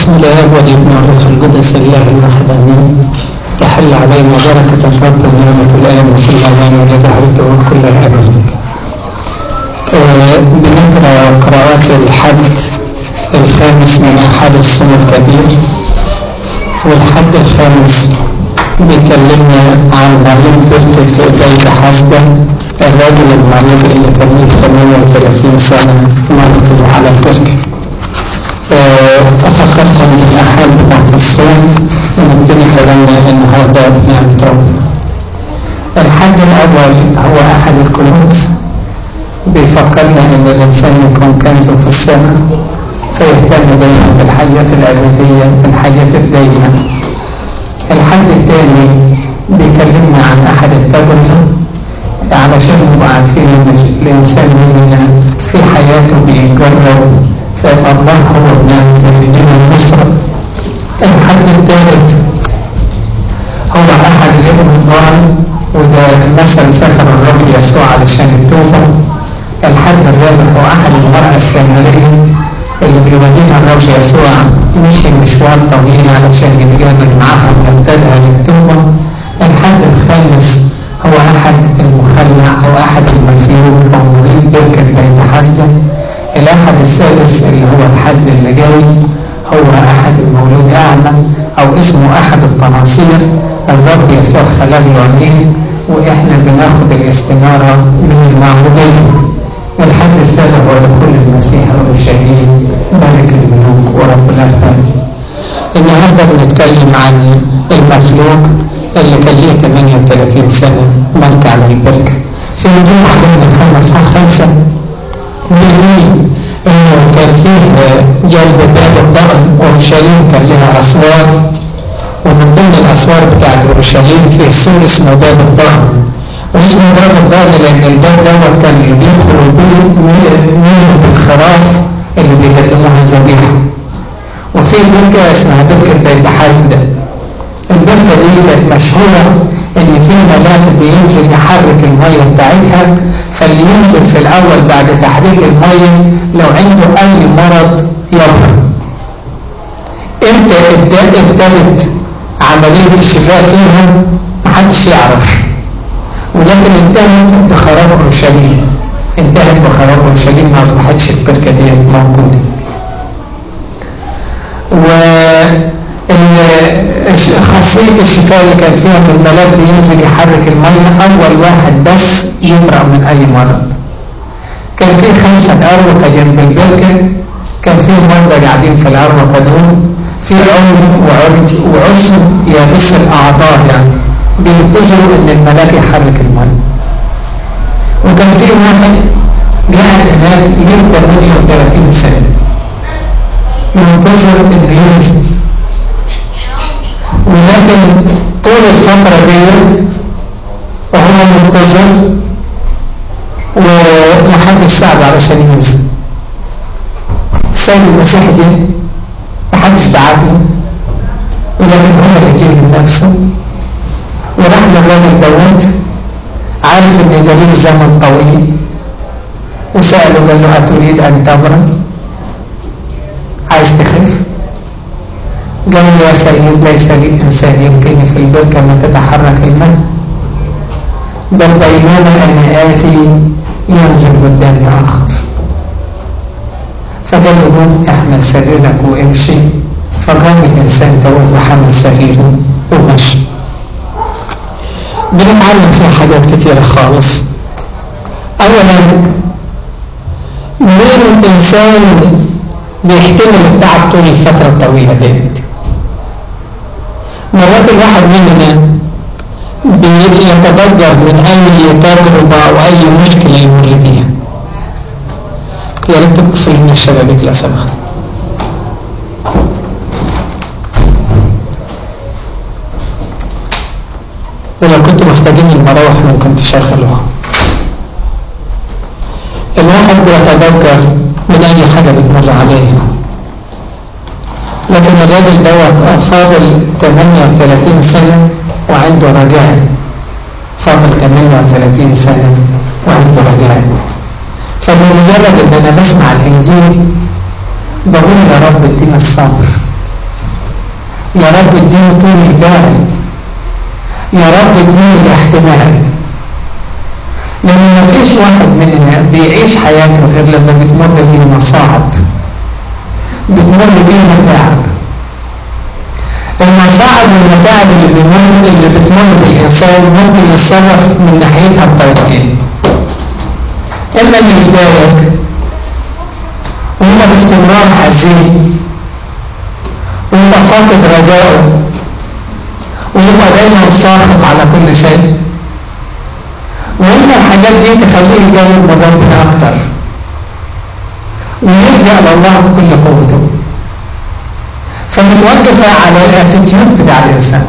بسم الله والابن والروح القدس الله الواحد امين تحل علينا بركة الرب ونعمة الآن وفي الأمان ولدهر الدور كلها أمين بنقرأ قراءات الحد الخامس من أحد السنة الكبير والحد الخامس بيكلمنا عن مريض بركة بيت حسدة الراجل المريض اللي كان له 38 سنة مرض على البركة أفكركم بالأحوال بتاعت الصوم ونبتدي كلامنا النهاردة بنعمة ربنا. الحد الأول هو أحد الكنوز بيفكرنا إن الإنسان يكون كنزه في السماء فيهتم دايما بالحاجات الأبدية بالحاجات الدايمة. الحد الثاني بيكلمنا عن أحد التجربة علشان نبقى عارفين إن الإنسان مننا في حياته بيجرب فإن الله هو بنعمة يدينا النصرة الحد الثالث هو أحد الابن الضال وده مثل سفر الرب يسوع علشان التوبة الحد الرابع هو أحد المرأة السامرية اللي بيوديها الرب يسوع مشي مشوار طويل علشان يتقابل معاها ويبتدها للتوبة الحد الخامس هو أحد المخلع أو أحد المفلوج أو مريض بركة بيت حسدة الأحد السادس اللي هو الحد اللي جاي هو أحد المولود أعمى أو اسمه أحد التناصير الرب يسوع خلق له عينين وإحنا بناخد الاستنارة من المعمودية الحد السابع هو دخول المسيح أورشليم ملك الملوك ورب الأرباب النهارده بنتكلم عن المفلوج اللي كان ليه 38 سنة مات على البركة في نجوم علينا محمد صح خمسة مين انه كان فيه جلب باب الضغط اورشليم كان لها اسوار ومن ضمن الاسوار بتاعت اورشليم فيه سور اسمه باب الضغط واسمه باب الضغط لان الباب دوت كان اللي بيدخلوا بيه منه بالخراف اللي بيقدموها ذبيحه وفي بركه اسمها بركه بيت حسده البركه دي كانت مشهوره ان في ملاك بينزل يحرك الميه بتاعتها فاللي ينزل في الاول بعد تحريك الميه لو عنده اي مرض يظهر امتى ابتدت عمليه الشفاء فيها محدش يعرف ولكن انتهت بخراب اورشليم انتهت بخراب اورشليم ما اصبحتش البركه دي موجوده و خاصية الشفاء اللي كانت فيها ان الملاك بينزل يحرك المية أول واحد بس يبرأ من أي مرض كان في خمسة أروقة جنب البركة كان في مرضى قاعدين في الأروقة دول في عمر وعرج وعسر يابس الأعضاء يعني بينتظروا إن الملاك يحرك المية وكان في واحد قاعد هناك ليه 38 سنة منتظر إنه ينزل ولكن طول الفترة ديت وهو منتظر ومحدش ساعد علشان ينزل السيد المسيح دي محدش بعت له ولكن هو اللي جه من نفسه وراح للراجل دوت عارف ان ده ليه زمن طويل وسأله قال له أتريد أن تبرد عايز تخف قال يا سيد ليس لي إنسان يبقيني في البركة ما تتحرك الماء بل بينما أنا آتي ينزل قدامي آخر فقال له قوم احمل سريرك وامشي فقام الإنسان دوت وحمل سريره ومشي بنتعلم فيها حاجات كتيرة خالص أولا مين إنسان بيحتمل التعب طول الفترة الطويلة ديت مرات الواحد مننا بيتضجر من أي تجربة أو أي مشكلة يمر بيها يا ريت تقفل لنا الشبابيك لو سمحت ولو كنتوا محتاجين المراوح ممكن تشغلوها الواحد بيتضجر من أي حاجة بتمر عليه لكن الراجل دوت فاضل 38 سنة وعنده رجاء فاضل 38 سنة وعنده رجاء فبمجرد ان انا بسمع الانجيل بقول يا رب ادينا الصبر يا رب اديني طول البال يا رب اديني الاحتمال لأن ما فيش واحد مننا بيعيش حياته غير لما بتمر بيه مصاعب بتمر بيه متاعب المصاعب والمتاعب اللي بيمر اللي بتمر بالإنسان ممكن يتصرف من ناحيتها بطريقتين إما إنه يتضايق وإما باستمرار حزين ويبقى فاقد رجائه ويبقى دايما ساخط على كل شيء وإما الحاجات دي تخليه يجاوب من ربنا أكتر ويلجأ لله بكل قوته فمتوقفة على الاتيتيود بتاع الإنسان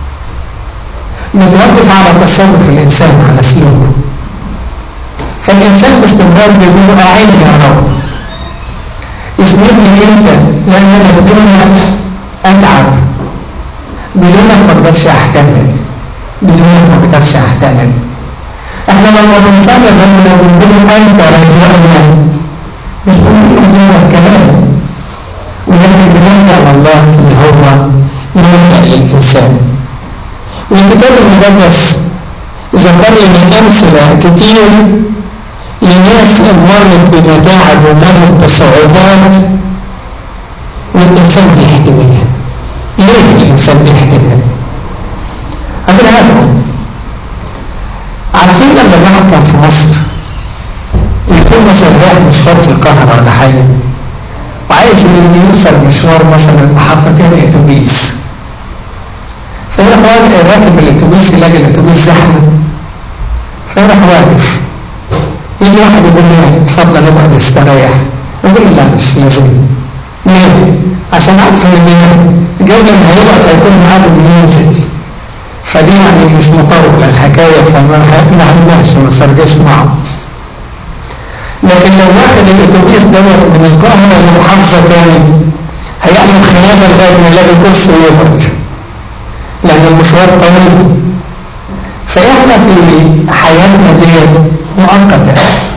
متوقفة على تصرف الإنسان على سلوكه فالإنسان باستمرار بيقول أعين يا رب اسندني انت لان انا بدونك اتعب بدونك ما اقدرش احتمل بدونك ما اقدرش احتمل احنا لما بنصلي ربنا بنقول انت رجاءنا مش بنقول مجرد كلام ولكن بنرجع لله اللي هو يرجع للانسان والكتاب المقدس ذكر لنا امثله كتير لناس مرت بمتاعب ومرت بصعوبات والإنسان بيحتملها ليه الإنسان بيحتملها؟ أقول لكم عارفين لما الواحد كان في مصر يكون مثلا رايح مشوار في القاهرة ولا حاجة وعايز يوصل مشوار مثلا محطتين اتوبيس فيروح راكب الاتوبيس يلاقي الاتوبيس زحمه فيروح واقف يجي واحد يقول لي اتفضل اقعد استريح يقول له لا مش لازم ليه؟ عشان عارف ان قبل ما هيقعد هيكون معاه بينزل فدي يعني مش مطول الحكايه فما عملناش ما فرقش معه لكن لو واخد الاتوبيس دوت من القاهره لمحافظه تاني هيعمل خيانه لغايه ما يلاقي كرسي ويقعد لان المشوار طويل فاحنا في حياتنا ديت مؤقتة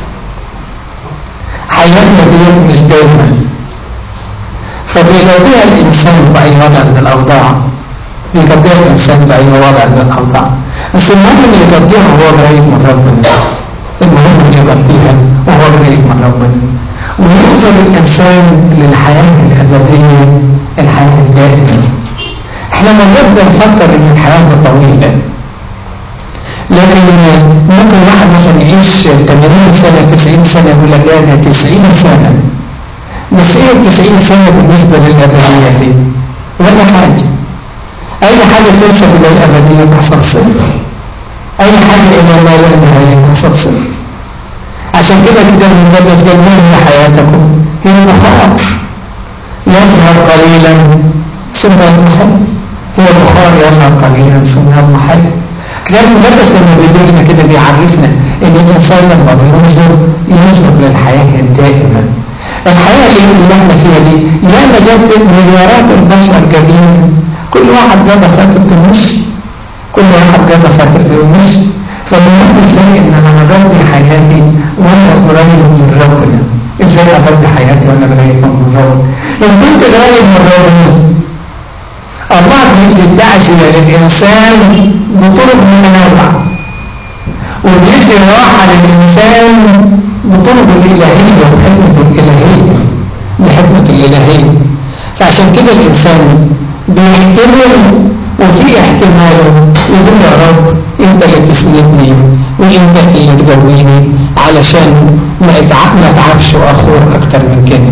حياتنا ديت مش دايما فبيقضيها الإنسان بأي وضع من الأوضاع بيقضيها الإنسان بأي وضع من الأوضاع بس المهم إنه يقضيها وهو قريب من ربنا المهم إنه يقضيها وهو قريب من ربنا وينظر الإنسان للحياة الأبدية الحياة الدائمة احنا مرات بنفكر إن الحياة طويلة لكن ممكن واحد مثلا يعيش 80 سنة 90 سنة يقول لك ايه ده 90 سنة بس ايه ال 90 سنة بالنسبة للأبدية دي؟ ولا حاجة أي حاجة تنسب إلى الأبدية تحصل صفر أي حاجة إلى ما لا نهاية تحصل صفر عشان كده الكتاب المقدس قال ما هي حياتكم؟ هي بخار يظهر قليلا ثم يضمحل هي بخار يظهر قليلا ثم يضمحل الكتاب المقدس لما بيقول لنا كده بيعرفنا ان الانسان لما بينظر ينظر للحياه الدائمه الحياه اللي احنا فيها دي ياما جت مليارات البشر جميعا كل واحد قضى فتره المشي كل واحد قضى فتره المشي فالمهم ازاي ان انا اقضي حياتي وانا قريب من ربنا ازاي اقضي حياتي وانا قريب من ربنا ان كنت قريب من ربنا الله بيدي التعزية للإنسان بطرق متنوعة وبيدي الراحة للإنسان بطرق الإلهية وحكمة الإلهية بحكمة الإلهية فعشان كده الإنسان بيحتمل وفي احتماله يقول يا رب انت اللي تسندني وانت اللي تقويني علشان ما اتعبش واخور اكتر من كده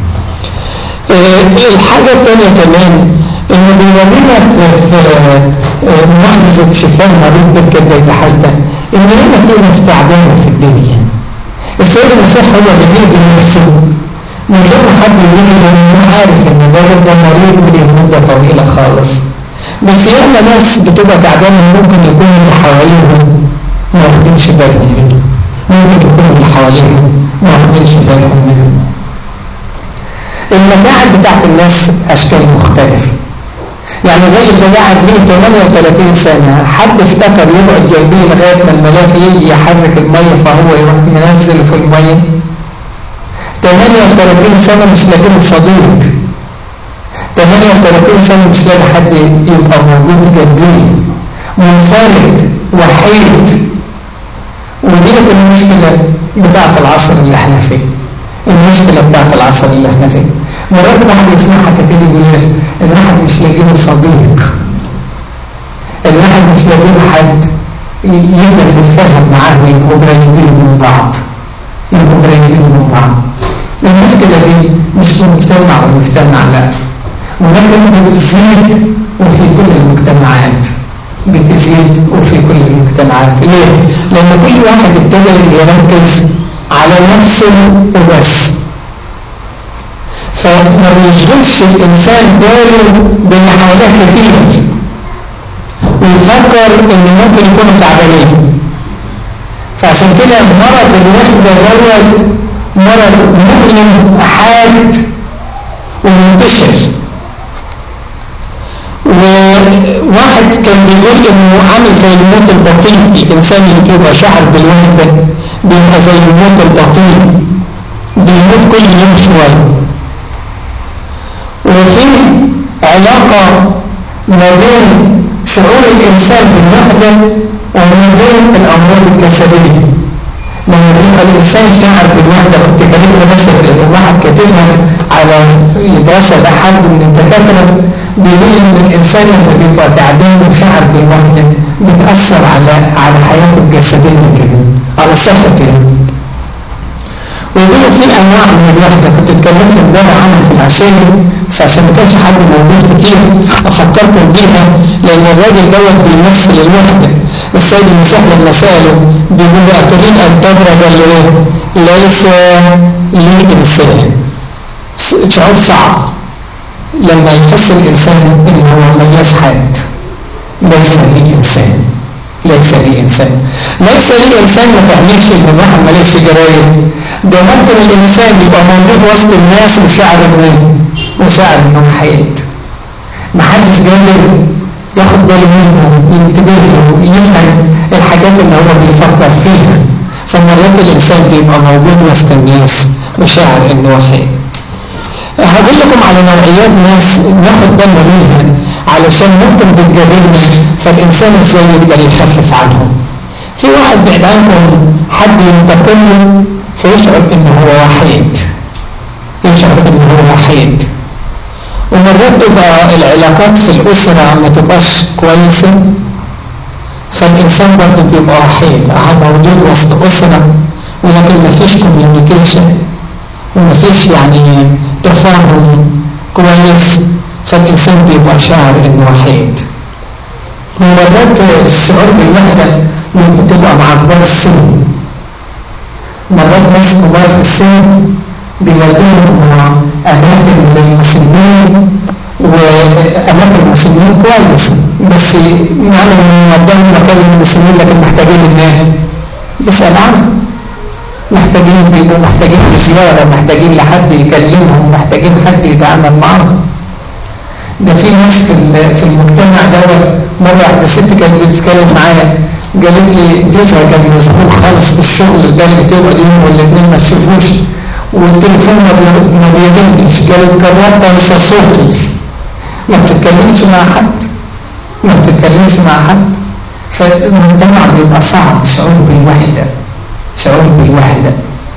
الحاجة الثانية كمان انه بيورينا في في معجزة شفاء مريض بالكبد حاسدة ان هنا في استعداد في الدنيا السيد المسيح هو اللي بيجي نفسه من غير ما حد يجي لانه عارف ان الراجل ده مريض من مدة طويلة خالص بس ياما ناس بتبقى تعبانة ممكن يكون اللي حواليهم ما واخدينش بالهم منه ممكن يكون اللي حواليهم ما واخدينش بالهم منه المتاعب بتاعت الناس اشكال مختلفة يعني الراجل ده قاعد ليه 38 سنة حد افتكر يقعد جنبيه لغاية ما الملاك يجي يحرك المية فهو يروح منزل في المية 38 سنة مش لاقي صديق 38 مرات إنسان مش لاقي حد يبقى موجود جنبيه منفرد وحيد ودي المشكلة بتاعة العصر اللي احنا فيه المشكلة بتاعة العصر اللي احنا فيه مرات الواحد يسمعها كتير يقول لك الواحد مش لاقي له صديق الواحد مش لاقي له حد يقدر يتفاهم معاه ويبقوا قريبين من بعض يبقوا قريبين من بعض المشكلة دي مش في مجتمع ومجتمع لا ولكن بتزيد وفي كل المجتمعات بتزيد وفي كل المجتمعات ليه؟ لأن كل واحد ابتدى يركز على نفسه وبس فما بيشغلش الإنسان باله باللي حواليه كتير ويفكر إن ممكن يكونوا تعبانين فعشان كده مرض الوحدة دوت مرض مؤلم حاد ومنتشر وواحد كان بيقول انه عامل زي الموت البطيء الانسان اللي بيبقى شعر بالوحدة بيبقى زي الموت البطيء بيموت كل يوم شوية وفي علاقة ما بين شعور الإنسان بالوحدة وما بين الأمراض الجسدية لما بيبقى الإنسان شاعر بالوحدة كنت كاتبها بس لأن واحد كاتبها على دراسة لحد من الدكاترة بيقول إن الإنسان لما بيبقى تعبان وشاعر بالوحدة بتأثر على على حياته الجسدية كده على صحته يعني ويقولوا في انواع من الوحده كنت اتكلمت امبارح عنها في العشاء بس عشان ما كانش حد موجود كتير افكركم بيها لان الراجل دوت بيمثل الوحده السيد المسيح لما ساله بيقول له اتريد ان تبرد قال له ايه ليس لي انسان شعور صعب لما يحس الانسان ان هو ملياش حد ليس لي انسان ليس لي انسان ليس لي انسان ما تعملش ان الواحد مالكش جرايم ده ممكن الإنسان يبقى موجود وسط الناس وشاعر انه وشاعر انه حياة محدش قادر ياخد باله منه ينتبه له يفهم الحاجات اللي هو بيفكر فيها فمرات الإنسان بيبقى موجود وسط الناس وشاعر انه حياة هقول لكم على نوعيات ناس ناخد بالنا منها علشان ممكن بتجربنا فالإنسان ازاي يقدر يخفف عنهم في واحد بعيد عنكم حد ينتقل فيشعر انه هو وحيد يشعر انه هو وحيد ومرات تبقى العلاقات في الأسرة ما تبقاش كويسة فالإنسان برضه بيبقى وحيد أهو موجود وسط أسرة ولكن ما فيش كوميونيكيشن وما فيش يعني تفاهم كويس فالإنسان بيبقى شاعر إنه وحيد ومرات الشعور بالوحدة بتبقى مع كبار السن مرات ناس كبار في السن بيودوهم أماكن للمسلمين وأماكن المسلمين كويس بس معنى إنه يودوهم مكان المسلمين لكن محتاجين إن يسأل عنه محتاجين بيبقوا محتاجين لزيارة محتاجين لحد يكلمهم محتاجين حد يتعامل معهم ده في ناس في في المجتمع دوت مرة واحدة ست كانت بتتكلم معايا قالت لي جوزها كان مشغول خالص في الشغل لدرجة يقعد يوم ولا اتنين ما تشوفوش والتليفون ما بيرنش قالت جربت انسى صوتي ما بتتكلمش مع حد ما بتتكلمش مع حد فالمجتمع بيبقى صعب شعور بالوحدة شعور بالوحدة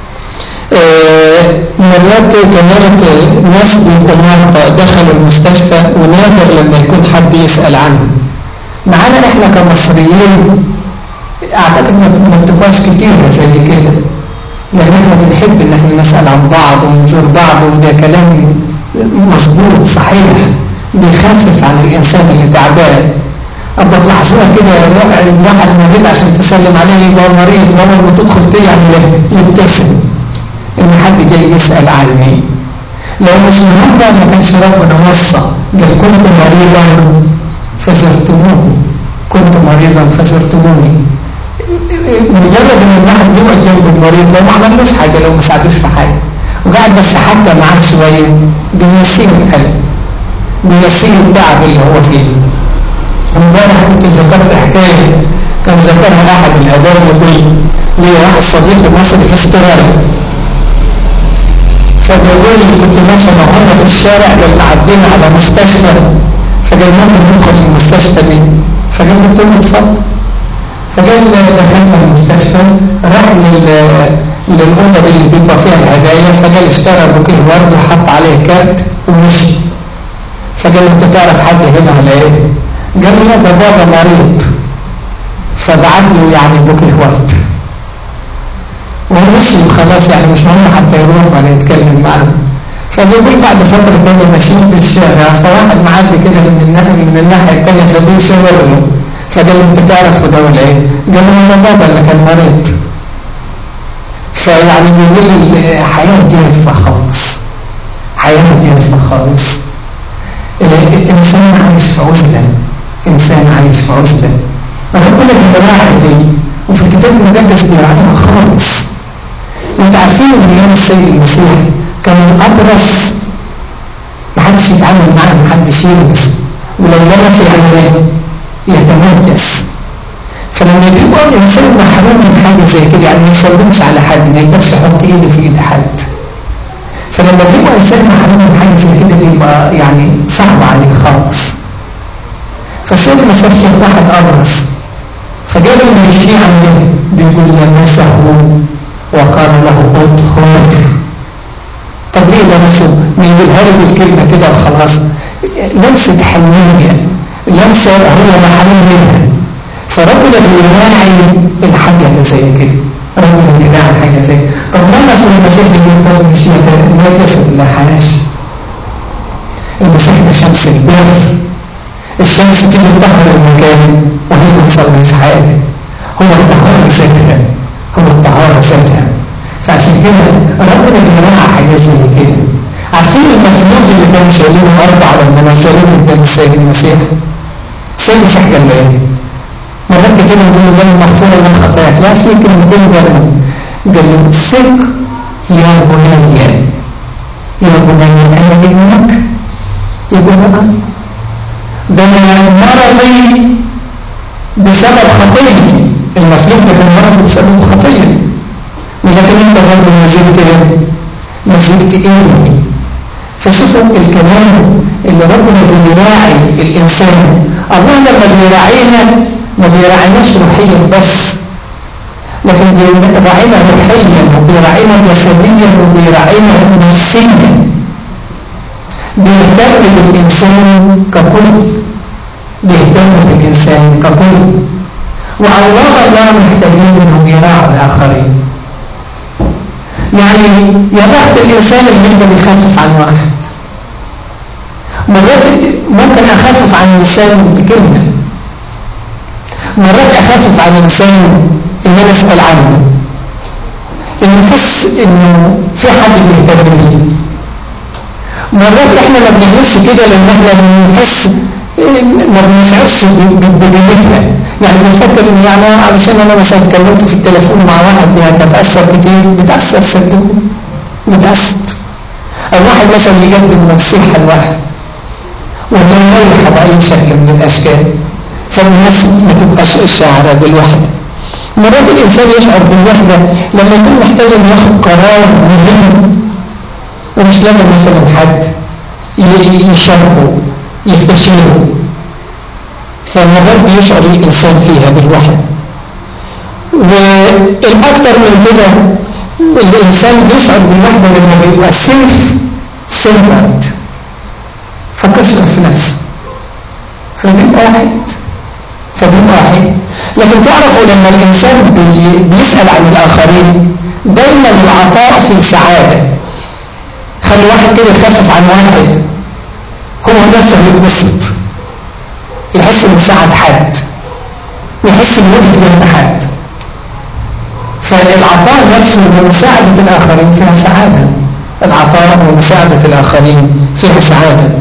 مرات كانت ناس بيبقوا مرضى دخلوا المستشفى ونادر لما يكون حد يسأل عنهم معانا احنا كمصريين اعتقد ما بتبقاش كتيرة زي كده لان احنا بنحب ان احنا نسأل عن بعض ونزور بعض وده كلام مظبوط صحيح بيخفف عن الانسان اللي تعبان أبقى تلاحظوها كده الواحد مريض عشان تسلم عليه يبقى مريض وأول ما تدخل يعني يبتسم إن حد جاي يسأل عني لو مش النهارده ما كانش ربنا وصى قال كنت مريضا فزرتموني كنت مريضا فزرتموني مجرد ان الواحد بيقعد جنب المريض لو ما عملوش حاجه لو ما ساعدوش في حاجه وقاعد بس حتى معاه شويه بينسيه الالم بينسيه التعب اللي هو فيه امبارح كنت ذكرت حكايه كان ذكرها احد الاباء يقول لي واحد صديق مصري في استراليا فبيقول لي كنت ماشي معانا في الشارع قال معدينا على مستشفى فقال ممكن ندخل المستشفى دي فقال لي قلت له اتفضل فقال دخلنا المستشفى راح للأوضة اللي بيبقى فيها الهدايا فقال اشترى بوكيه ورد وحط عليه كارت ومشي فقال له انت تعرف حد هنا ولا ايه قال له لا ده بابا مريض فبعت له يعني بوكيه ورد ومشي وخلاص يعني مش مهم حتى يروح ولا يتكلم معاه فبيقول بعد فترة كده ماشيين في الشارع فواحد معدي كده من الناحية من الناحية الثانية فبيشاور له فقال له انت تعرف ده ولا ايه؟ قال له انا بابا اللي كان مريض فيعني بيقول لي حياة جافة خالص حياة جافة خالص إنسان عايش في عزلة إنسان عايش في عزلة ربنا بيراعي دي وفي الكتاب المقدس بيراعيها خالص انت عارفين ان ايام السيد المسيح كان الابرص محدش يتعامل معاه محدش يلبس ولو لبس يعني يتمدس فلما بيبقى الانسان محروم من حاجه زي كده يعني ما يسلمش على حد ما يقدرش يحط ايده في ايد حد فلما بيبقى انسان محروم من حاجه زي كده بيبقى يعني صعب عليه خالص فالسيد المسيح شاف واحد ابرص فجاب لما يشكي عنه بيقول لمسه وقال له اطهر طب ايه لمسه بيقولها له بالكلمه كده وخلاص لمسه حنيه لمسه هو محروم منها فربنا بيراعي الحاجه اللي زي كده ربنا بيراعي حاجه زي طب لمس المسيح اللي مش ما جسد لا حاجه المسيح ده شمس البر الشمس تيجي تطهر المكان وهي ما تصليش حاجه هو الطهاره ذاتها هو الطهاره ذاتها فعشان كده ربنا بيراعي حاجات زي كده عارفين المفروض اللي كانوا شايلينه اربعه لما نزلوه قدام السيد المسيح السيد المسيح قال له ايه؟ مرات كتير يقول له ده مغفوره من خطاياك لا في كلمتين جنبه قال له ثق يا بني يا بني انا ابنك يقول له ده انا مرضي بسبب خطيتي المسلوب ده كان مرض بسبب خطيتي ولكن انت برضه نزلت ايه نزلت ايه فشوفوا الكلام اللي ربنا بيراعي الانسان الله لما بيراعينا ما بيراعيناش روحيا بس لكن بيراعينا روحيا وبيراعينا جسديا وبيراعينا نفسيا بيهتم بالإنسان ككل بيهتم بالإنسان ككل والله الله محتاجين انهم يراعوا الآخرين يعني يا بخت الإنسان اللي يقدر يخفف عن واحد مرات ممكن أخفف عن الإنسان بكلمة مرات أخفف عن الإنسان إن أنا أسأل عنه إن أحس إنه في حد بيهتم بيه مرات إحنا ما بنعملش كده لأن إحنا بنحس ما بنشعرش بقيمتها يعني بنفكر ان يعني علشان انا مثلا اتكلمت في التليفون مع واحد دي هتتاثر كتير بتاثر صدقوا بتاثر او واحد مثلا يقدم نصيحه لواحد ولا يريح باي شكل من الاشكال فالناس ما تبقاش شاعره بالوحده مرات الانسان يشعر بالوحده لما يكون محتاج انه ياخد قرار مهم ومش لاقي مثلا حد يشاركه يستشيره فالمرات بيشعر الإنسان فيها بالوحدة والأكثر من كده الإنسان بيشعر بالوحدة لما بيبقى سيلف سنترد فكرش في نفسه فبيبقى واحد فبيبقى واحد لكن تعرفوا لما الإنسان بي بيسأل عن الآخرين دايما العطاء في سعادة خلي واحد كده يخفف عن واحد هو نفسه يتبسط يحس انه ساعد حد ويحس انه وقف جنب حد فالعطاء نفسه ومساعدة الآخرين فيها سعادة العطاء ومساعدة الآخرين فيها سعادة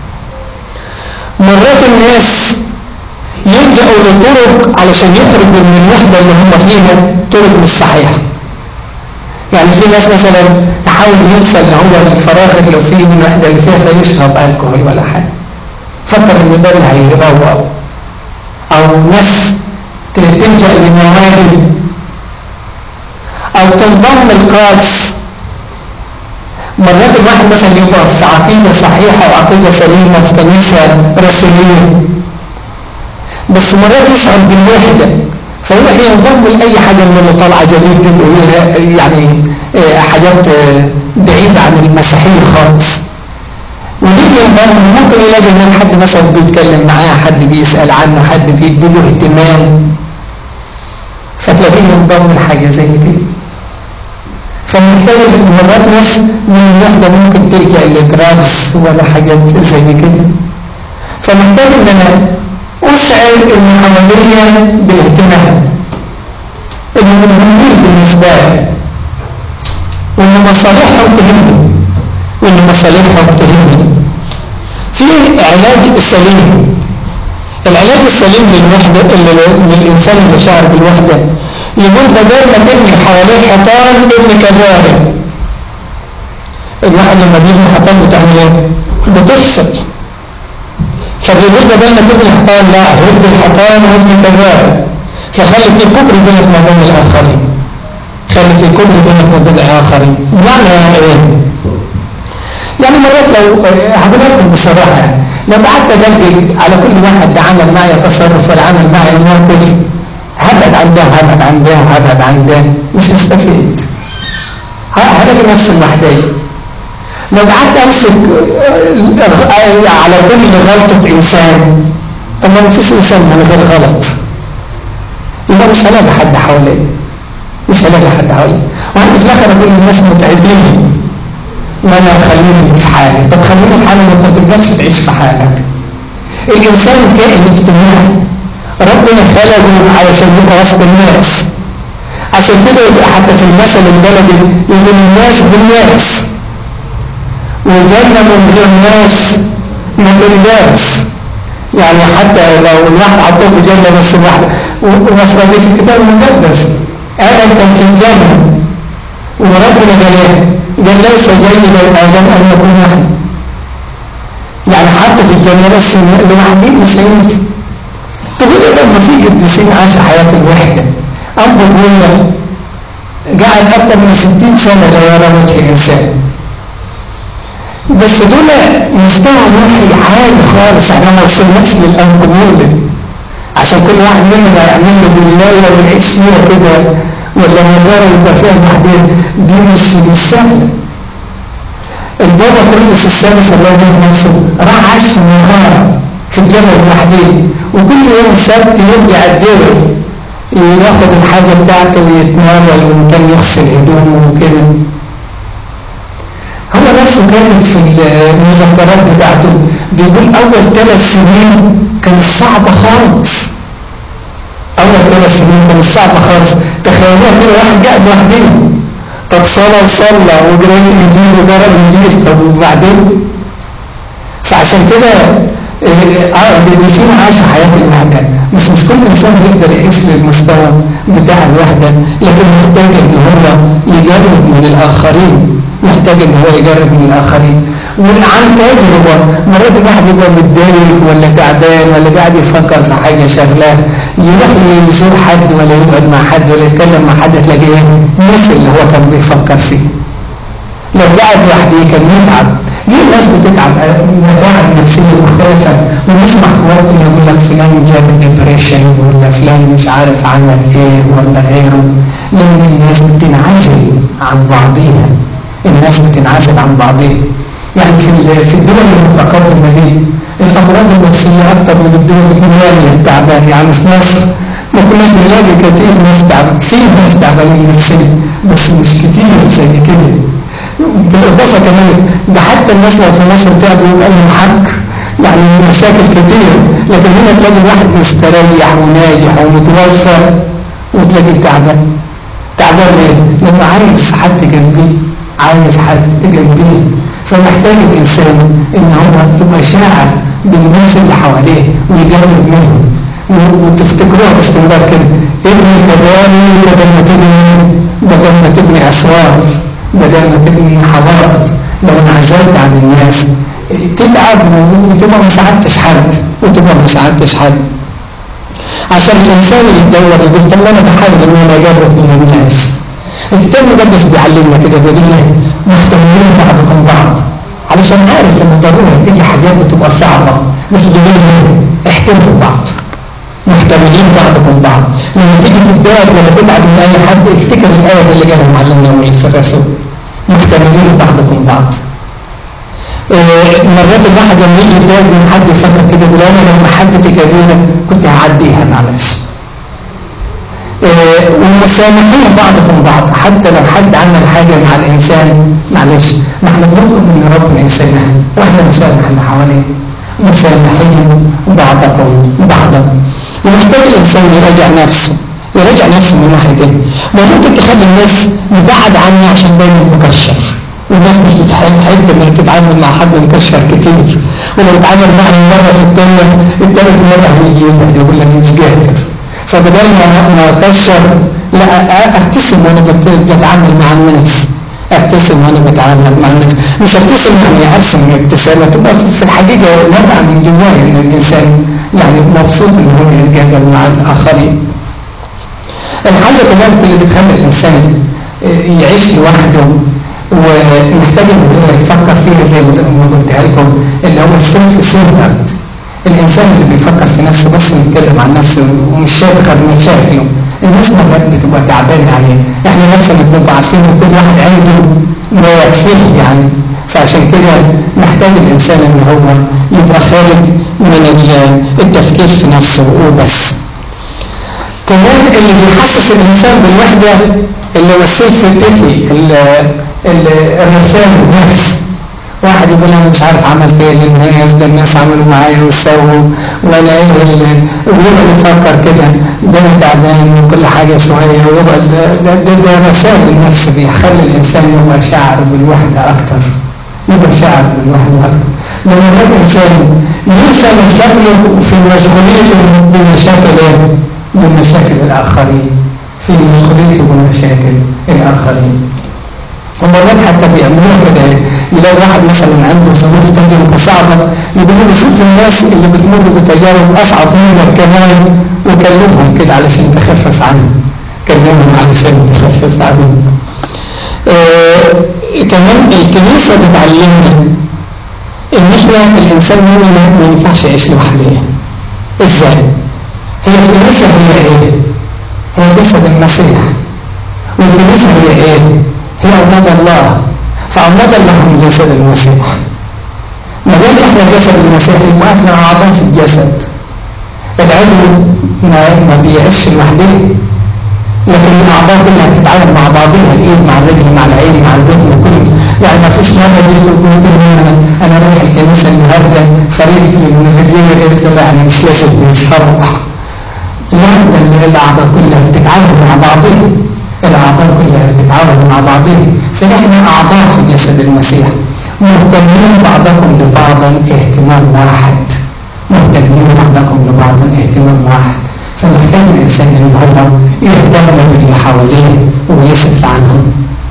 مرات الناس يلجأوا لطرق علشان يخرجوا من الوحدة اللي هم فيها طرق مش صحيحة يعني في ناس مثلا يحاول ينسى اللي هو الفراغ اللي فيه من الوحدة اللي فيها فيشرب الكحول ولا حاجة فكر ان ده اللي هيروق او ناس تلجأ للنوادي او تنضم القادس مرات الواحد مثلا يبقى في عقيدة صحيحة وعقيدة سليمة في كنيسة رسولية بس مرات يشعر بالوحدة فيروح ينضم لأي حاجة من اللي طالعة جديد دي يعني حاجات بعيدة عن المسيحية خالص ويجي ينضم ممكن يلاقي هناك حد مثلا بيتكلم معاه حد بيسأل عنه حد بيديله اهتمام فتلاقيه ينضم لحاجة زي كده فمحتاج مرات ناس من الوحدة ممكن تلجأ لدراجز ولا حاجات زي كده فمحتاج ان انا اشعر ان حواليا باهتمام انهم مهمين بالنسبة لي وان مصالحهم تهمني وان مصالحهم تهمني في علاج سليم العلاج السليم للوحدة للإنسان اللي شعر بالوحدة يقول بدل ما تبني حوالين حيطان ابني كباري الواحد لما بيبني حيطان بتعمل ايه؟ بتفصل فبيقول بدل ما تبني حيطان لا هد الحيطان وابني كباري فخلي في كبر بينك ما بين الآخرين خلي في كبر بينك ما بين الآخرين يعني ايه؟ يعني مرات لو هقول لكم بصراحة يعني لو قعدت ادقق على كل واحد ده عمل معي تصرف ولا عمل معي موقف هبعد عن ده وهبعد عن ده وهبعد عن ده مش هستفيد هلاقي نفسي لوحدي لو قعدت امسك على كل غلطة انسان طب ما فيش انسان من غير غلط يبقى مش هلاقي حد حواليا مش هلاقي حد حواليا وعندي في الاخر اقول للناس متعبين وانا خليني في حالي طب خليني في حالي وانت ما تقدرش تعيش في حالك الانسان كائن اجتماعي ربنا خلقه علشان يبقى وسط الناس عشان كده يبقى حتى في المثل البلدي يقول الناس بالناس وجنة من غير ناس ما تنجاز يعني حتى لو الواحد حطوه في جنة بس واحدة ومثلا في الكتاب المقدس آدم كان في الجنة وربنا جلاه قال ليس جيدا آدم أن يكون وحده يعني حتى في الجنة بس لوحدي مش هينفع تقول ايه طب ما في قديسين عاش حياة الوحدة أبو بويا قاعد أكثر من 60 سنة لا يرى وجه إنسان بس دول مستوى روحي عالي خالص احنا ما وصلناش للأنفمولة عشان كل واحد مننا يعمل له بالله ويعيش فيها كده ولا مجرد يبقى فيها بعدين دي مش مش سهلة البابا كرولوس السادس الله يرحمه نفسه راح عاش في النهار في الجبل لوحده وكل يوم سبت يرجع الدير ياخد الحاجة بتاعته ويتناول وكان يغسل هدومه وكده هو نفسه كاتب في المذكرات بتاعته بيقول أول ثلاث سنين كانت صعبة خالص أول ثلاث سنين كانت صعبة خالص تخيلوها كده واحد قاعد لوحده طب صلى وصلى وقرأت الإنجيل وقرأ الإنجيل طب وبعدين فعشان كده اه القديسين عاشوا حياة الوحدة بس مش كل إنسان يقدر يعيش للمستوى بتاع الوحدة لكن محتاج إن هو يجرب من الآخرين محتاج إن هو يجرب من الآخرين وعن تجربة مرات الواحد يبقى متضايق ولا تعبان ولا قاعد يفكر في حاجة شغلاه يروح يزور حد ولا يقعد مع حد ولا يتكلم مع حد تلاقيه نسي اللي هو كان بيفكر فيه لو قاعد لوحده كان يتعب دي الناس بتتعب متاعب نفسية مختلفة ونسمع في وقت اللي يقول لك فلان جاب ديبريشن ولا فلان مش عارف عمل ايه ولا غيره لأن الناس بتنعزل عن بعضيها الناس بتنعزل عن بعضيها يعني في في الدول المتقدمة دي الأمراض النفسية أكتر من الدول النامية التعبان يعني في مصر ما كناش بنلاقي كتير ناس تعبان في ناس تعبانين نفسيا بس مش كتير زي كده بالإضافة كمان ده حتى الناس لو في مصر تعبوا يبقى لهم حق يعني مشاكل كتير لكن هنا تلاقي الواحد مستريح وناجح ومتوفى وتلاقيه تعبان تعبان ليه؟ لأنه عايز حد جنبيه عايز حد جنبيه فمحتاج الإنسان إن هو يبقى شاعر بالناس اللي حواليه ويجرب منهم وتفتكروها باستمرار كده ابني كباري بدل ما تبني بدل ما تبني أسوار بدل ما تبني حوائط لو انعزلت عن الناس تتعب وتبقى ما ساعدتش حد وتبقى ما ساعدتش حد عشان الإنسان يتدور يقول طب أنا بحاول إن أنا أجرب من الناس الكتاب المقدس بيعلمنا كده بيقول لنا محتملين بعضكم بعض علشان عارف ان ضروري هتيجي حاجات بتبقى صعبة بس بيقول لنا احتملوا بعض محتملين بعضكم بعض لما تيجي تتضايق ولا تتعب من اي حد افتكر الايه اللي جابها معلمنا موسى الرسول محتملين بعضكم بعض آه، مرات الواحد لما يجي يتضايق من حد يفكر كده يقول انا لو محبتي كبيره كنت هعديها معلش آه، ومسامحين بعضكم بعض حتى لو حد عمل حاجة مع الإنسان معلش ما احنا بنطلب من ربنا يسامح واحنا نسامح اللي حوالينا مسامحين بعضكم بعضا ومحتاج الإنسان يراجع نفسه يراجع نفسه من ناحية ايه؟ ما ممكن تخلي الناس مبعد عني عشان دايما مكشر والناس مش بتحب انها تتعامل مع حد مكشر كتير ولو اتعامل معي مرة في الدنيا التالت مرة هيجي يبعد يقول لك مش قادر فبدل ما ما اكشر لا ابتسم وانا بتعامل مع الناس ابتسم وانا بتعامل مع الناس مش ابتسم يعني ارسم ابتسامه تبقى في الحقيقه نبع من جوايا ان الانسان يعني مبسوط ان هو يتقابل مع الاخرين الحاجه كمان اللي بتخلي الانسان يعيش لوحده ومحتاج ان هو يفكر فيها زي ما قلتها لكم اللي هو السيلف سنترد الإنسان اللي بيفكر في نفسه بس ويتكلم عن نفسه ومش شايف غير مشاكله الناس مرات بتبقى تعبانة يعني احنا نفسنا بنبقى عارفين ان كل واحد عنده ما يكفيه يعني فعشان كده محتاج الإنسان ان هو يبقى خارج من التفكير في نفسه وبس كمان اللي بيحسس الإنسان بالوحدة اللي هو السيلف بيتي الرسائل النفس واحد يقول انا مش عارف عملت ايه للناس ده الناس عملوا معايا وسووا وانا ايه ويبقى يفكر كده ده انا تعبان وكل حاجه شويه ويبقى ده ده, ده, ده رسائل النفس بيخلي الانسان يبقى شاعر بالوحده اكتر يبقى شاعر بالوحده اكتر لما يبقى الانسان ينسى مشاكله في مشغوليته بمشاكل ايه؟ بمشاكل الاخرين في مشغوليته بمشاكل الاخرين ومرات حتى بيعملوها كده يلاقي واحد مثلا عنده ظروف تجربة صعبة يقولوا له شوف الناس اللي بتمر بتجارب أصعب منك كمان وكلمهم كده علشان تخفف عنهم كلمهم علشان تخفف عنهم آه كمان الكنيسة بتعلمنا ان احنا الانسان مننا ما ينفعش يعيش لوحده ازاي هي الكنيسة هي ايه هي جسد المسيح والكنيسة هي ايه هي أولاد الله فأولاد الله هم جسد المسيح ما دام احنا جسد المسيح يبقى احنا أعضاء في الجسد العلم ما, ما بيعيش لوحده لكن الأعضاء كلها بتتعامل مع بعضها الإيد مع الرجل مع العين مع البطن كل يعني ما فيش مرة جيت وقلت أنا أنا رايح الكنيسة النهاردة فريق الرجلية قالت له لا أنا مش لازم مش هروح لا ده الأعضاء كلها بتتعامل مع بعضها الأعضاء كلها بتتعاون مع بعضها فنحن أعضاء في جسد المسيح مهتمين بعضكم ببعض اهتمام واحد مهتمين بعضكم ببعض اهتمام واحد فمحتاج الإنسان إن هو يهتم باللي حواليه ويسأل عنهم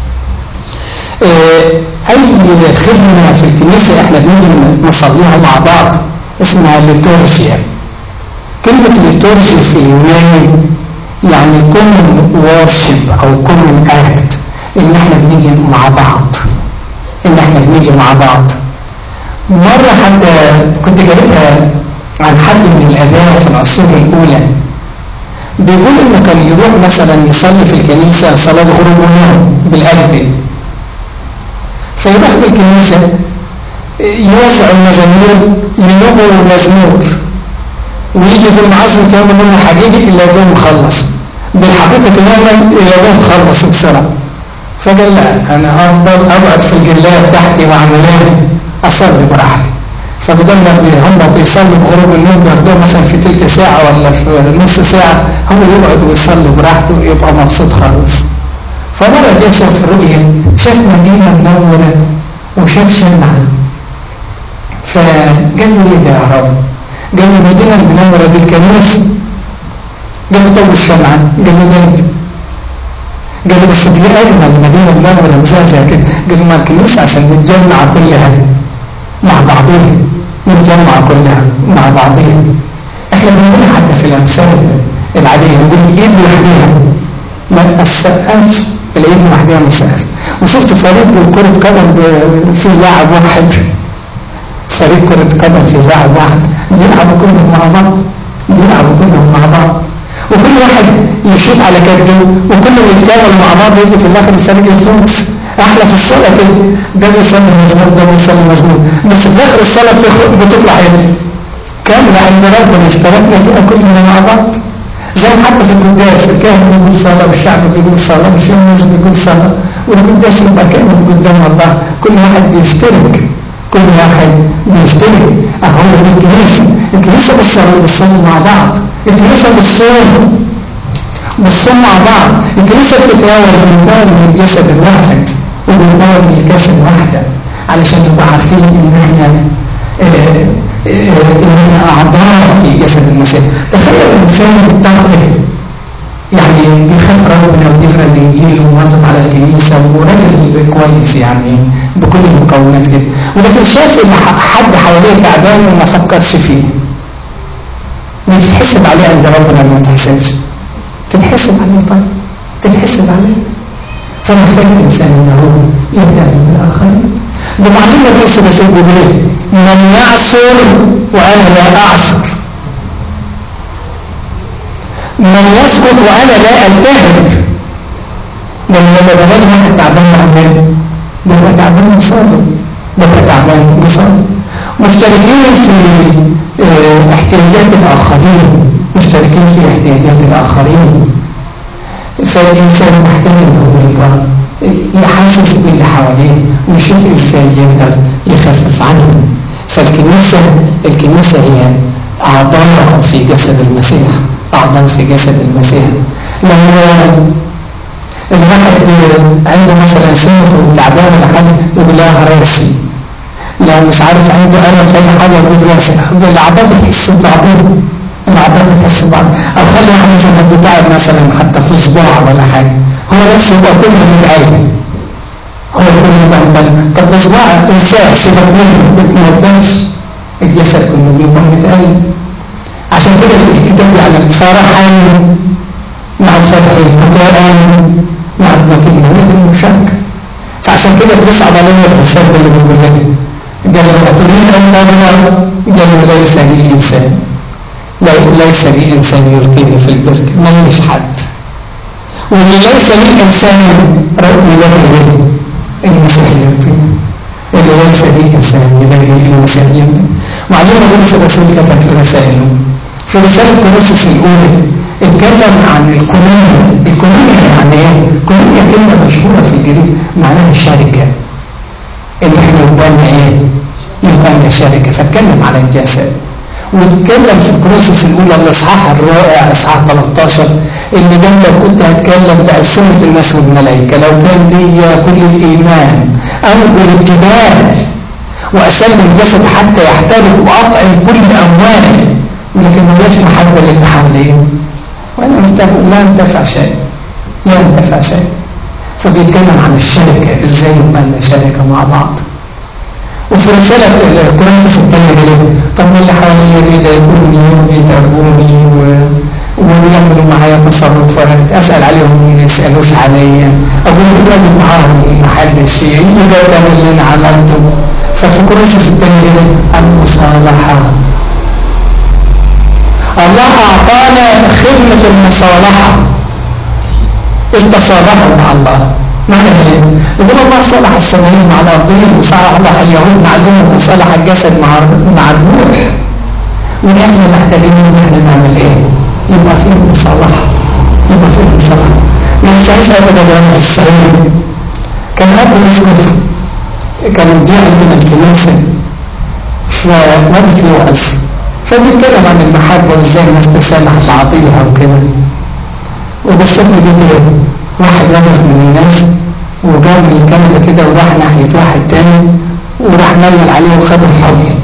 أي خدمة في الكنيسة إحنا بنيجي نصليها مع بعض اسمها ليتورجيا كلمة ليتورجيا في اليوناني يعني common worship او common act ان احنا بنيجي مع بعض ان احنا بنيجي مع بعض مرة حتى كنت قريتها عن حد من الاباء في العصور الاولى بيقول انه كان يروح مثلا يصلي في الكنيسة صلاة غروب ونوم بالقلب فيروح في الكنيسة يوزع المزامير ينوبوا مزمور ويجي بالمعزم كمان منه حقيقي إلا يقوم مخلص بالحقيقة تماما إلا يقوم مخلص بسرعة فقال لا أنا أفضل أقعد في الجلاب تحتي وعملان أصلي براحتي فبدل ما هم بيصلوا بغروب النوم بياخدوه مثلا في تلت ساعة ولا في نص ساعة هو يقعد ويصلي براحته ويبقى مبسوط خالص فمرة جه شاف رؤية شاف مدينة منورة وشاف شمعة فقال لي ايه ده يا رب قال له المدينة المنورة دي الكنيسة قال له طب الشمعة قال له ده انت قال له بس دي أجمل مدينة منورة مزازة كده قال له ما الكنيسة عشان نتجمع كلها مع بعضها نتجمع كلها مع بعضها احنا بنقول حتى في الأمثال العادية نقول إيد لوحدها ما تسقفش الاقيه لوحدها مسافر وشفت فريق كرة قدم فيه لاعب واحد فريق كرة قدم فيه لاعب واحد بيلعبوا كلهم مع بعض بيلعبوا كلهم مع بعض وكل واحد يشوط على كده وكلهم يتكاملوا مع بعض يجي في الاخر الفريق يفوز احلى في الصلاه كده ده بيصلي مظبوط ده بيصلي مظبوط بس في اخر الصلاه بتطلع ايه كامله عند ربنا اشتركنا فيها كلنا مع بعض زي حتى في القداس الكاهن بيقول صلاه والشعب بيقول صلاه مش الناس بيقول صلاه والقداس يبقى كامل قدام الله كل واحد بيشترك كل واحد بيشترك اهو دي الكنيسه الكنيسه بتصلي بتصلي مع بعض الكنيسه بتصوم بتصوم مع بعض الكنيسه بتتناول بنتناول من الجسد الواحد وبنتناول من الكاس الواحده علشان نبقى عارفين ان احنا آه ان اعضاء في جسد المسيح تخيل الانسان بالطبع يعني بيخاف ربنا وبيقرا الانجيل ومواظب على الكنيسه وراجل كويس يعني بكل المكونات كده ولكن شاف ان حد حواليه تعبان وما فكرش فيه دي تتحسب عليه عند ربنا ما تتحسبش تتحسب عليه طيب تتحسب عليه فمحتاج الانسان انه يهتم بالاخرين بمعلمنا بولس الرسول بيقول ايه من يعصر وانا لا اعصر من يسكت وانا لا التهب لما لما بلاقي واحد تعبان معاه بيبقى تعبان قصاده بيبقى تعبان قصاده مشتركين في اه احتياجات الاخرين مشتركين في احتياجات الاخرين فالانسان محتاج ان هو يبقى يحسس باللي حواليه ويشوف ازاي يقدر يخفف عنهم فالكنيسة الكنيسة هي أعضاء في جسد المسيح أعضاء في جسد المسيح لما الواحد عنده مثلا سنة وتعبان ولا حاجة يقول لها راسي لو مش عارف عنده ألم في أي حاجة يقول راسي الأعضاء بتحس ببعضها الأعضاء بتحس ببعض أو خلي واحد مثلا بتعب مثلا حتى في صباع ولا حاجة هو نفسه يبقى كله متعب هو كله يبقى متعب طب ده صباع إنسان سيبك منه ما تقدرش الجسد كله بيبقى متعب عشان كده الكتاب يعلم فرحا مع الفتح بكاء مع الضكين هي المشاركة فعشان كده بيصعب علينا الحساب اللي بيقول لنا قال له أتريد أن تنظر قال له ليس لي إنسان ليس لي إنسان يلقيني في البرك ما ليش حد واللي ليس لي إنسان رأي له المسيح يلقيني اللي ليس لي إنسان يلاقي المسيح يلقيني معلمنا بولس الرسول كتب في رسائله في رسالة كورنثوس الأولى اتكلم عن الكونية الكونية يعني ايه؟ الكونية كلمة مشهورة في الجريك معناها الشركة ان احنا يبقى لنا ايه؟ يبقى لنا شركة فاتكلم على الجسد واتكلم في كورنثوس الأولى الإصحاح الرائع إصحاح 13 اللي قال لو كنت هتكلم بألسنة الناس والملائكة لو كان لي كل الإيمان أنقل الجبال وأسلم الجسد حتى يحترق وأطعم كل أموالي ولكن ما ليش محبة للي حواليه وأنا لا انتفع شيء لا انتفع شيء فبيتكلم عن الشركة ازاي يبقى لنا شركة مع بعض وفي رسالة كورنثوس الثانية بيقول طب ما اللي حواليا بيضايقوني وبيتعبوني و... ويعملوا معايا تصرفات اسال عليهم ما يسالوش عليا اقول لهم معاهم محدش يقدر اللي انا عملته ففي كورنثوس الثانية بيقول المصالحة الله أعطانا خدمة المصالحة التصالحوا مع الله معنى ايه؟ يقول الله صالح السماويين مع الأرضين وصالح اليهود مع الأمم وصالح الجسد مع مع الروح ونحن محتاجين ان احنا نعمل ايه؟ يبقى فيه مصالحة يبقى فيه مصالحة ما ينفعش ابدا وانا في الصعيد كان اب يسقف كان دي عندنا الكنيسة فوانا في وعظ فبيتكلم عن المحبة وازاي الناس تسامح بعضيها وكده وبصت لي جيت واحد وقف من الناس وجاب الكاميرا كده وراح ناحية واحد تاني وراح ميل عليه وخده في حضنه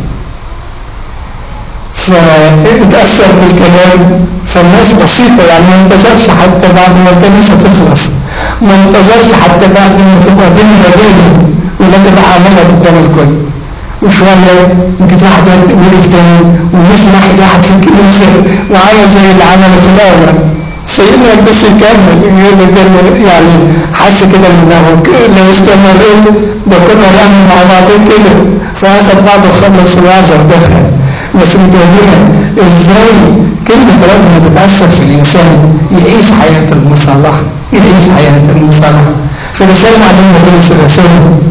فاتأثر بالكلام فالناس بسيطة يعني ما انتظرش حتى بعد ما الكنيسة تخلص ما انتظرش حتى بعد ما تبقى بيني وبينه ولكن راح عملها قدام الكل وشوية يمكن واحد وقف تاني ومشي ناحية واحد في الكنيسة وعمل زي اللي عمله في الأول سيدنا ما يقدرش يكمل يعني حس كده انه لو استمريت ده كنا نعمل مع بعضين كده فاخد بعضه خلص الوعظه ودخل بس متوجهه ازاي كلمه ربنا بتاثر في الانسان يعيش حياه المصالحه يعيش حياه المصالحه في رساله معلمه بولس الرسول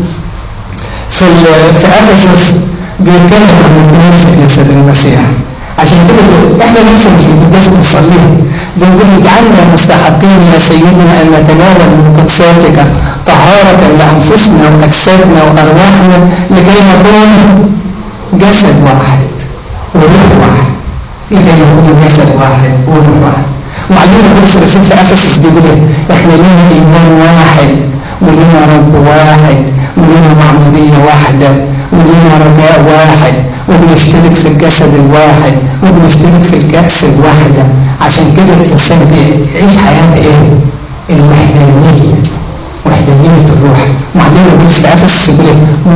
في في افسس بيتكلم عن الكنيسه جسد المسيح عشان كده احنا نفسنا في القداس بنصليها بنقول اجعلنا مستحقين يا سيدنا ان نتناول من قدساتك طهارة لانفسنا واجسادنا وارواحنا لكي نكون جسد واحد وروح واحد لكي نكون جسد واحد وروح واحد وعلمنا بولس الرسول في افسس دي بيقول احنا لنا ايمان واحد ولنا رب واحد ولنا معمودية واحدة ولنا رجاء واحد وبنشترك في الجسد الواحد وبنشترك في الكأس الواحدة عشان كده الإنسان بيعيش حياة إيه؟ الوحدانية وحدانية الروح معلمنا بولس في أفسس يقول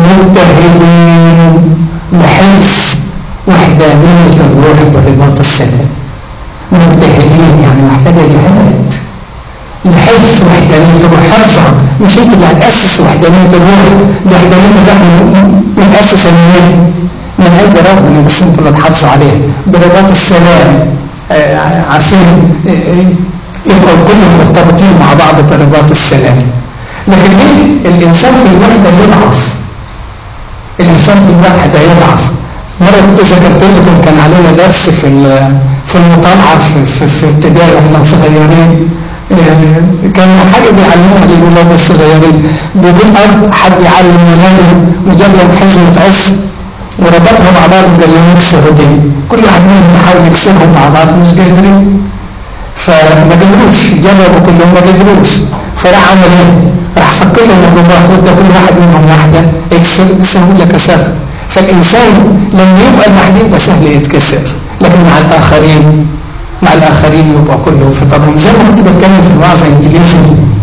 مجتهدين لحفظ وحدانية الروح برباط السلام مجتهدين يعني محتاجة جهاد لحفظ وحدانية الروح حفظها مش انت اللي هتأسس وحدانية الروح دي وحدانية الروح متأسسة منين؟ من عند ربنا بس انتوا اللي تحافظوا عليها برباط السلام آه عارفين يبقوا كلهم مرتبطين مع بعض برباط السلام لكن ايه الانسان في الوحدة يضعف الانسان في الوحدة يضعف مرة كنت ذكرت لكم كان علينا درس في في المطالعة في, في, في ابتدائي واحنا صغيرين كان حاجة بيعلموها للولاد الصغيرين بيقول أب حد يعلم ولاده وجاب لهم حزمة عص وربطها مع بعض وقال لهم يكسروا دي كل واحد منهم يحاول يكسرهم مع بعض مش قادرين فما قدروش جربوا كلهم ما قدروش فراح عمل ايه؟ راح فك لهم الرباط وادى كل واحد منهم واحدة اكسر اكسر ولا كسر فالإنسان لما يبقى الوحيد يبقى سهل يتكسر لكن مع الآخرين مع الآخرين يبقى كلهم في طبعهم زي ما كنت بتكلم في الوعظة الإنجليزي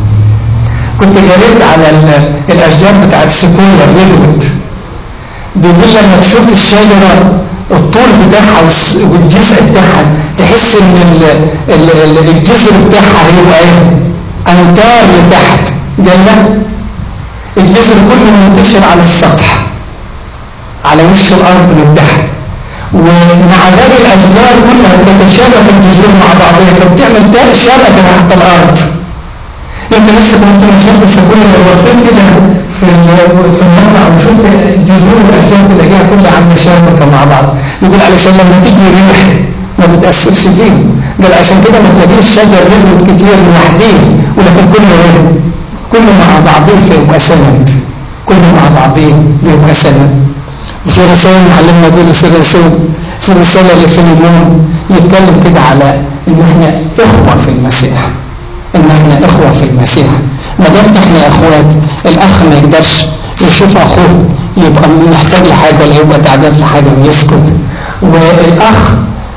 كنت قريت على الأشجار بتاعت السكويا الريدوود بيقول لما تشوف الشجرة الطول بتاعها والجزء بتاعها تحس ان الجذر بتاعها هيبقى ايه امتار لتحت قال لا الجذر كله منتشر على السطح على وش الارض من تحت ومع باقي الاشجار كلها بتتشابك الجذور مع بعضها فبتعمل شبكه تحت الارض انت نفسك وانت مشيت السكون لو بصيت كده في في الموقع وشفت جذور الاشجار تلاقيها كلها عامله شبكه مع بعض يقول علشان لما تيجي ريح ما بتاثرش فيهم قال عشان كده ما تلاقيش شجر ريدوت كتير لوحديه ولكن كله ايه كله مع بعضيه فيبقى سند كله مع بعضيه بيبقى سند وفي رسائل معلمنا بولس الرسول في الرسالة اللي في اليوم يتكلم كده على ان احنا اخوة في المسيح ان احنا اخوة في المسيح ما دام احنا اخوات الاخ ما يقدرش يشوف اخوه يبقى محتاج لحاجة ولا يبقى تعبان في حاجة ويسكت والاخ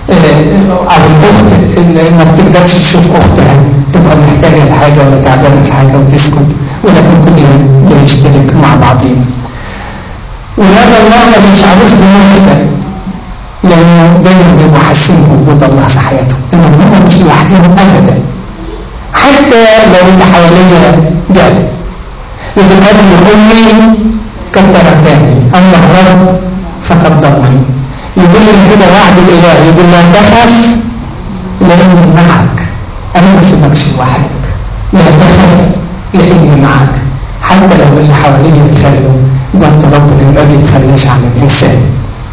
او الاخت اللي ما بتقدرش تشوف اختها تبقى محتاجة لحاجة ولا تعبانة في حاجة وتسكت ولكن كلنا بنشترك مع بعضين وهذا الله ما بيشعروش بوحدة لأنه دايما بيبقوا حاسين بوجود الله في حياتهم إنهم هم مش لوحدهم أبدا حتى لو اللي حواليا جاد يقول أبي أمي قد تركاني أما الرب فقد ضمني يقول لي كده وعد الإله يقول لا تخف لأني معك أنا ما سيبكش لوحدك لا تخف لأني معك حتى لو اللي حواليا يتخلوا قلت ربنا ما بيتخلاش عن الإنسان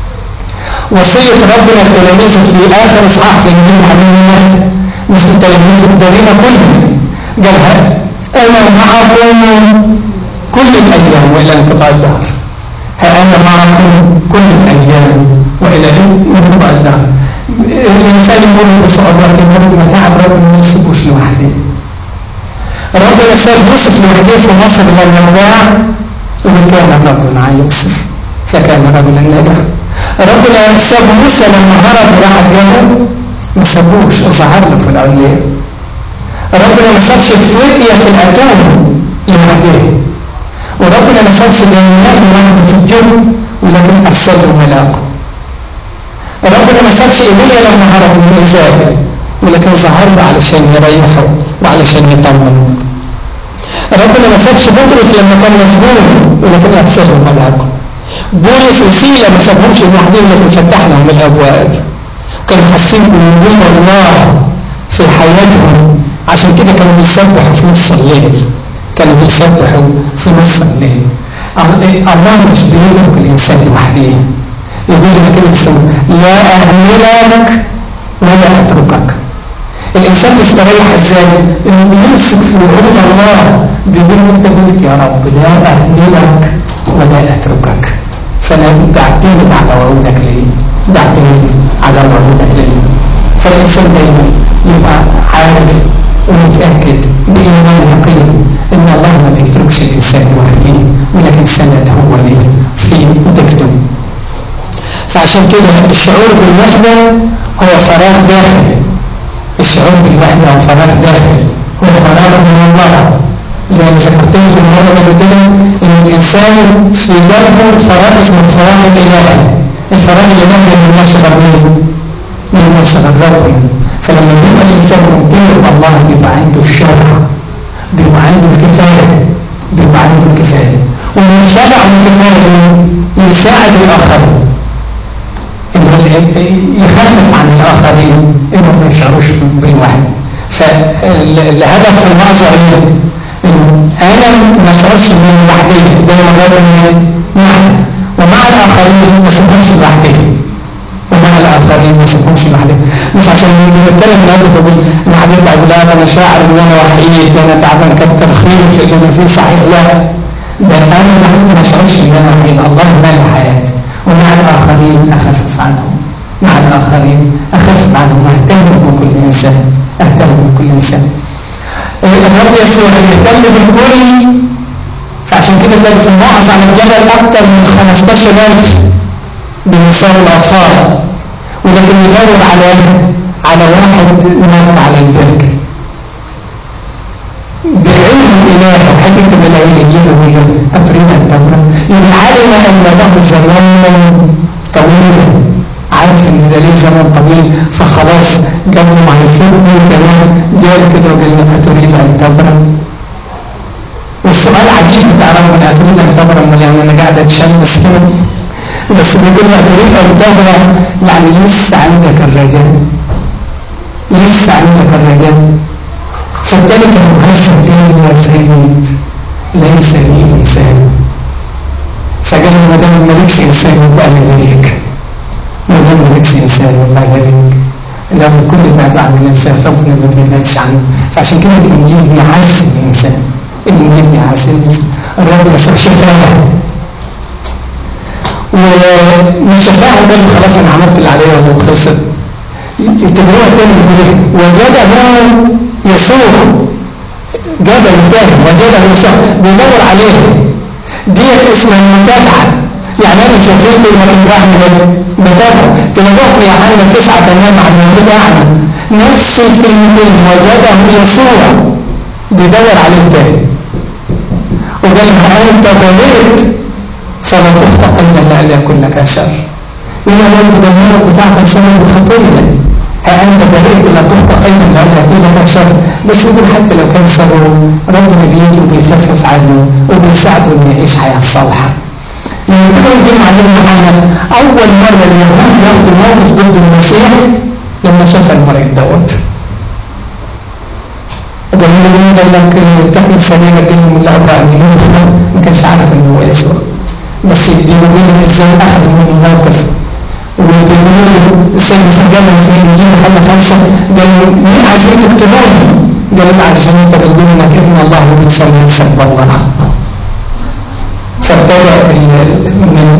وصية ربنا لتلاميذه في آخر إصحاح في إنجيل الحميميات مش لتلاميذ الدارين كلهم قالها أنا معكم كل الأيام وإلى انقضاء الدهر ها أنا معكم كل الأيام وإلى انقضاء الدهر الإنسان يقول بصعوبات ربنا تعب ربنا ما يسيبوش لوحده ربنا ساب يوسف لوحده في مصر لما باع وكان الرب مع يوسف فكان رجلا ناجحا ربنا ساب موسى لما هرب راح الجبل ما سابوش ظهر له في العليا ربنا ما سابش الفتية في الأتون لوحده وربنا ما سابش دانيال لوحده في الجب ولكن أرسل له ملاكه ربنا ما سابش إيليا لما هرب من إيزابل ولكن ظهر له علشان يريحه وعلشان يطمنه ربنا ما سابش بطرس لما كان مسجون ولكن ارسله ملاكه بولس وسيلة ما سابهمش لوحدهم لكن فتح لهم الابواب كانوا حاسين بوجود الله في حياتهم عشان كده كانوا بيسبحوا في نص الليل كانوا بيسبحوا في نص الليل الله مش بيترك الانسان لوحده يقول لنا كده بالسماء لا اهملك ولا اتركك الانسان بيستريح ازاي انه بيمسك في وعود الله بيقول انت قلت يا رب لا اهملك ولا اتركك فانا بعتمد على وعودك ليه بعتمد على وعودك ليه فالانسان دايما يبقى عارف ومتاكد بايمان يقين ان الله ما بيتركش الانسان لوحده ولكن سند هو ليه في دكته فعشان كده الشعور بالوحده هو فراغ داخلي الشعور بالوحدة وفراغ داخل هو فراغ من الله زي ما ذكرت لكم مرة قبل كده ان الانسان في قلبه فراغ اسمه فراغ الاله الفراغ الالهي اللي يشغل مين؟ من يشغل ربنا فلما يبقى الانسان ممتلئ بالله بيبقى عنده الشرع بيبقى عنده الكفايه بيبقى عنده الكفايه ومن شبع من الكفايه يساعد الاخرين يخفف عن الآخرين إنهم ما يشعروش بالوحدة فالهدف في المعظة إيه؟ أنا ما أشعرش بالوحدية دايما ربنا معنا ومع الآخرين ما سيبهمش لوحدهم ومع الآخرين ما سيبهمش لوحدهم مش عشان بنتكلم النهارده تقول أنا هتطلع يقول أنا أنا شاعر إن أنا وحيد ده أنا تعبان كتر خير في اللي أنا فيه صحيح لا ده أنا ما أشعرش إن أنا وحيد الله مالي حياتي ومع الآخرين أخفف عنهم مع الآخرين أخفف عنهم أهتم بكل إنسان أهتم بكل إنسان الرب يسوع يهتم بالكل فعشان كده تلاقي في الموعظ على الجبل أكثر من 15000 بنساء الأطفال ولكن يدور على على واحد مات على البركة بعلم الإله حكمة الإله يجيبه له أتريد أن تمر إن علم أن له زمان طويلا عارف ان ده ليه زمن طويل فخلاص قبل ما يفوتني كمان جاب كده وقال له أتريد أن تبرأ والسؤال عجيب بتاع ربنا أتريد أن تبرأ يعني أنا قاعد أتشمس هنا بس بيقول له أتريد أن تبرأ يعني لسه عندك الرجاء لسه عندك الرجاء فالتالي كان مهزم إيه يا سيد ليس لي إنسان فقال له ما دام مالكش إنسان يبقى أنا ليك ما دام مالكش إنسان يبقى أنا ليك لما كل بعد عن الإنسان ربنا ما بيبعدش عنه فعشان كده الإنجيل بيعز الإنسان الإنجيل بيعز الإنسان الرب يسوع شفاعة ومش شفاعة قال له خلاص أنا عملت اللي عليا وخلصت يتبعوها تاني يقول وجده يسوع جبل تاني وجده يسوع بيدور عليه ديت اسمها المتابعة يعني انا شفيته لكن بعمل بتابعه تلاقوه في يوحنا تسعة تمام عن المولود اعمى نفس الكلمتين وجده يسوع بيدور عليه تاني وقال له انت ضليت فلا تخطئ ايضا لألا يكون لك شر إلا لو تدمرك بتاعك بسبب الخطيه أنت بريت لا تخطئ أيضا لأن يكون لك شر بس يقول حتى لو كان سببه ربنا بيجي وبيخفف عنه وبيساعده إنه يعيش حياة صالحة لما كده يجي معلمنا معانا أول مرة اليهود ياخدوا موقف ضد المسيح لما شاف المريض دوت وقال له مين قال لك تحمل سليمة بينهم اللي أبرأ من ما كانش عارف إن هو يسوع بس بيقولوا ازاي أخذ منه موقف وبيقولوا السيد مسجلهم في الانجيل محمد خمسة قالوا مين عايزين تكتبوني؟ قالوا لا عشان انت بتقول انك ابن الله وبتسمي نفسك بالله فابتدى من